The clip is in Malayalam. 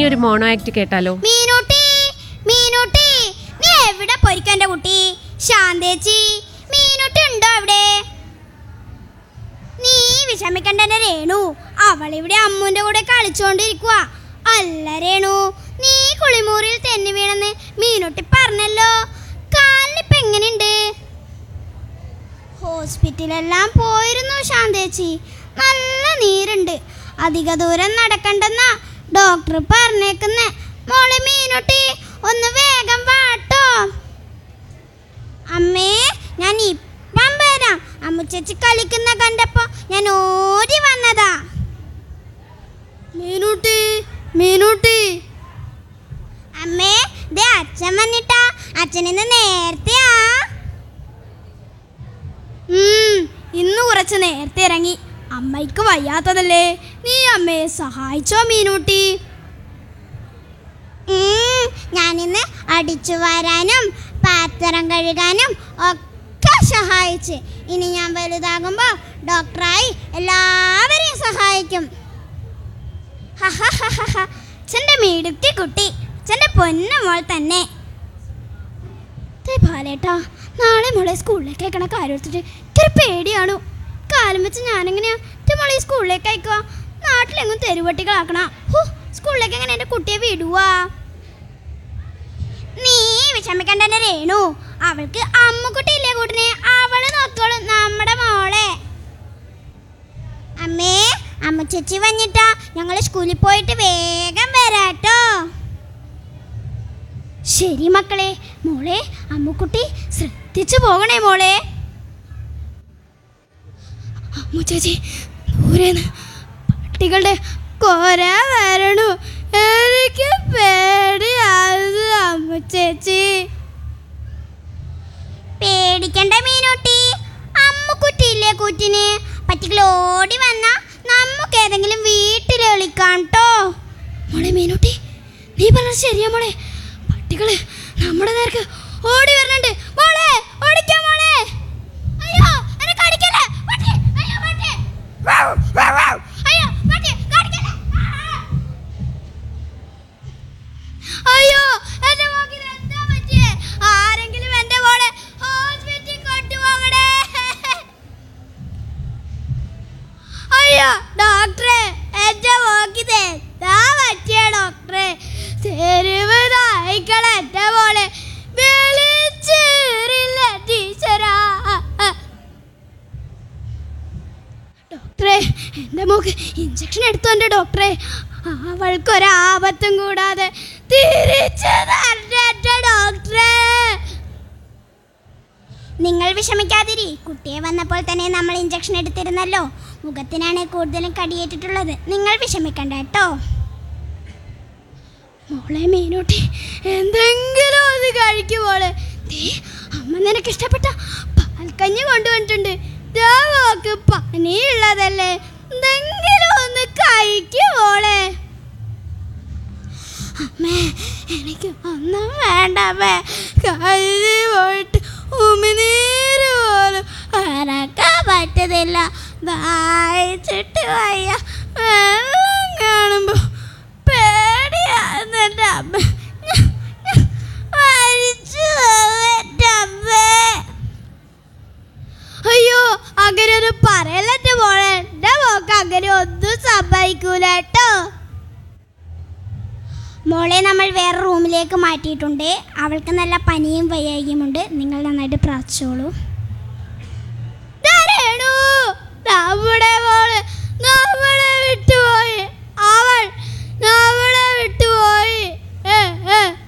ഒരു മോണോ ആക്ട് കേട്ടാലോ മീനൂട്ടി മീനൂട്ടി നീ എവിടെ പൊരിക്കന്റെ കുട്ടി ശാന്തേച്ചി മീനൂട്ടി ഉണ്ടോ അവിടെ നീ വിഷമിക്കണ്ട എൻ്റെ രേണു അവളിവിടെ അമ്മുന്റെ കൂടെ കളിച്ചോണ്ടിരിക്കുക അല്ല രേണു നീ കുളിമുറിയിൽ തെന്നി വീണെന്ന് മീനൂട്ടി പറഞ്ഞല്ലോ കാലിനിപ്പോ എങ്ങനെയുണ്ട് ഹോസ്പിറ്റലെല്ലാം പോയിരുന്നു ശാന്തേച്ചി നല്ല നീരുണ്ട് അധിക ദൂരം നടക്കണ്ടെന്നാ ഡോക്ടർ പറഞ്ഞേക്കുന്നെ മോളെ മീനുട്ടി ഒന്ന് വേഗം വാട്ടോ അമ്മേ ഞാൻ ഇപ്പം വരാം അമ്മുച്ചേച്ചി കളിക്കുന്ന കണ്ടപ്പോ ഞാൻ ഓടി വന്നതാ മീനൂട്ടി മീനൂട്ടി അമ്മേ ദേ അച്ഛൻ വന്നിട്ടാ അച്ഛൻ ഇന്ന് നേരത്തെയാ ഉം, ഇന്ന് കുറച്ച് നേരത്തെ ഇറങ്ങി അമ്മയ്ക്ക് വയ്യാത്തതല്ലേ നീ അമ്മയെ സഹായിച്ചോ മീനൂട്ടി ഉം, ഞാനിന്ന് അടിച്ചു വാരാനും പാത്രം കഴുകാനും ഒക്കെ സഹായിച്ച് ഇനി ഞാൻ വലുതാകുമ്പോൾ ഡോക്ടറായി എല്ലാവരെയും സഹായിക്കും അച്ഛൻ്റെ മീടുക്കി കുട്ടി അച്ഛൻ്റെ പൊന്നു മോൾ തന്നെ ദേ ബാലേട്ടാ നാളെ മോളെ സ്കൂളിലേക്ക് അയക്കണ കാര്യം എടുത്തിട്ട് ഇത്തിരി പേടിയാണു കാലം വെച്ച് ഞാനെങ്ങനെയാ എൻ്റെ മോളെ ഈ സ്കൂളിലേക്ക് അയക്കുക നാട്ടിലെങ്ങും തെരുവട്ടികളാക്കണ ഹോ സ്കൂളിലേക്ക് എങ്ങനെ എൻ്റെ കുട്ടിയെ വിടുവാ നീ വിഷമിക്കണ്ട എൻ്റെ രേണു അവൾക്ക് അമ്മുക്കുട്ടി ഇല്ലേ കൂട്ടിനെ അവള് നോക്കോളും നമ്മുടെ മോളെ അമ്മേ അമ്മ ചേച്ചി വന്നിട്ടാ ഞങ്ങൾ സ്കൂളിൽ പോയിട്ട് വേഗം വരാട്ടോ ശരി മക്കളെ മോളെ അമ്മുക്കുട്ടി ശ്രദ്ധിച്ചു പോകണേ മോളെ അമ്മു ചേച്ചി ദൂരേന്ന് പട്ടികളുടെ കൊര വരണു എനിക്ക് പേടിയാകുന്നു അമ്മു ചേച്ചി പേടിക്കണ്ട മീനൂട്ടി അമ്മുക്കുട്ടിയില്ലേ കൂറ്റിന് പറ്റികൾ ഓടി വന്ന നമുക്ക് ഏതെങ്കിലും വീട്ടിൽ വിളിക്കാം കേട്ടോ മോളെ മീനൂട്ടി നീ പറഞ്ഞത് ശരിയാ മോളെ പട്ടികള് നമ്മുടെ നേർക്ക് ഓടി വരുന്നുണ്ട് മോളെ ഓടിക്കോ മോളെ അയ്യോ എന്നെ കടിക്കല്ലേ പട്ടി അയ്യോ പട്ടി അയ്യോ പട്ടി കടിക്കല്ലേ ആ. അയ്യോ എന്റെ മോക്കിന് എന്താ പറ്റിയേ ആരെങ്കിലും എന്റെ മോളെ ഹോസ്പിറ്റലിൽ കൊണ്ടുപോകണേ അയ്യോ ഡോക്ടറെ എന്റെ മോക്കിന് എന്താ പറ്റിയ ഡോക്ടറെ തെരുവ് നായിക്കള എന്റെ മോളെ വിളിച്ചേറില്ല ടീച്ചറാ ഡോക്ടറെ എൻ്റെ മോക്ക് ഇഞ്ചക്ഷൻ എടുത്തു എൻ്റെ ഡോക്ടറെ അവൾക്കൊരാപത്തും കൂടാതെ തിരിച്ചു തരട്ടെ എൻ്റെ ഡോക്ടറെ നിങ്ങൾ വിഷമിക്കാതിരി കുട്ടിയെ വന്നപ്പോൾ തന്നെ നമ്മൾ ഇഞ്ചക്ഷൻ എടുത്തിരുന്നല്ലോ മുഖത്തിനാണ് കൂടുതലും കടിയേറ്റിട്ടുള്ളത് നിങ്ങൾ വിഷമിക്കണ്ട കേട്ടോ മോളെ മീനൂട്ടി എന്തെങ്കിലും ഒന്ന് കഴിക്കും മോളെ ദേ, അമ്മ നിനക്ക് ഇഷ്ടപ്പെട്ട പാൽക്കഞ്ഞി കൊണ്ടുവന്നിട്ടുണ്ട് ദാ മോക്ക് പനിയുള്ളതല്ലേ എന്തെങ്കിലും ഒന്ന് കഴിക്കും മോളെ അമ്മേ എനിക്ക് ഒന്നും വേണ്ട അമ്മേ കഴുതി പോയിട്ട് ഉമിനീര് പോലും അനക്കാൻ പറ്റതില്ല ദാഹിച്ചിട്ട് വയ്യ വെള്ളം കാണുമ്പോൾ പേടിയാകുന്നുണ്ട് അമ്മ മരിച്ചു പോകുമെൻ്റെ അമ്മേ അയ്യോ അങ്ങനെ ഒരു പറയലെന്റെ മോളെ എന്റെ മോക്ക് അങ്ങനെ ഒന്നും സംഭവിക്കൂല കേട്ടോ മോളെ നമ്മൾ വേറെ റൂമിലേക്ക് മാറ്റിയിട്ടുണ്ട് അവൾക്ക് നല്ല പനിയും വയ്യായികയുമുണ്ട് നിങ്ങൾ നന്നായിട്ട് പ്രാർത്ഥിച്ചോളൂ ദാ രേണു, നമ്മുടെ മോള്